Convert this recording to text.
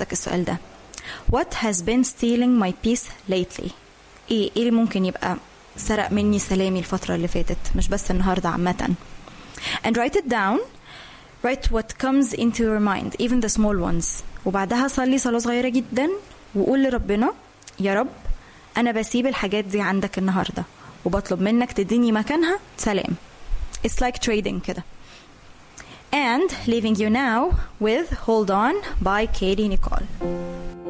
لك السؤال ده What has been stealing my peace lately ايه ايه اللي ممكن يبقى سرق مني سلامي الفترة اللي فاتت مش بس النهاردة عامة and write it down write what comes into your mind even the small ones وبعدها صلي صلاة صغيرة جدا وقول لربنا يا رب أنا بسيب الحاجات دي عندك النهاردة وبطلب منك تديني مكانها سلام It's like trading كده And leaving you now with Hold On by Katie Nicole